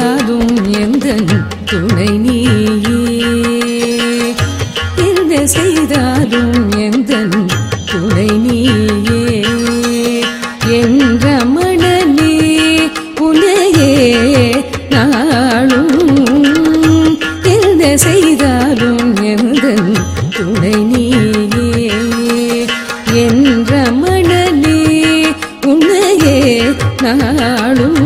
செய்தாலும் எந்த துணை நீயே என்ன செய்தாலும் எந்த துணை நீயே என்ற மணனே உனையே நாளும் என்ன செய்தாலும் எந்த துணை நீயே என்ற மணனே உன்னையே நாளும்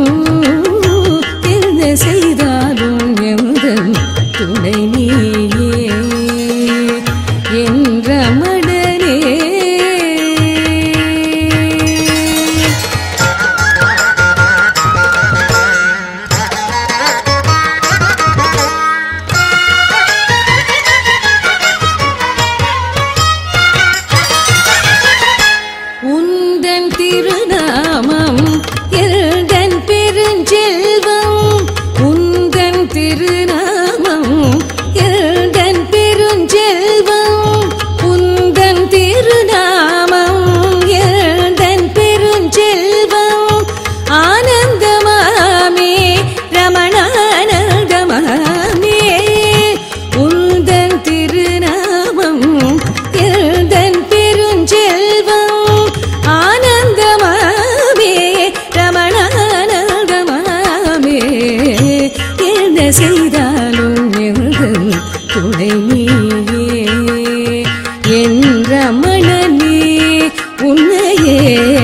என்ன செய்தாலும் எந்த துணை நீயே என்ற மணனே உந்தன் திருநாமம் எல்டன் பெருஞ்செல்வம் உந்தன் திருநாமம் எல்டன் பெருஞ்செல்வம் உந்தன் திருநாமம் எல்டன் பெருஞ்செல்வம் ஆனந்தமாமே ரமணானந்தமாமே உந்தன் திருநாமம் எல்தன் பெருஞ்செல்வம் ஆனந்தமாமே ரமணானந்தமாமே என்ன செய்தாலும் எங்கள் துணை நீயே என் ரமணனே உன்னையே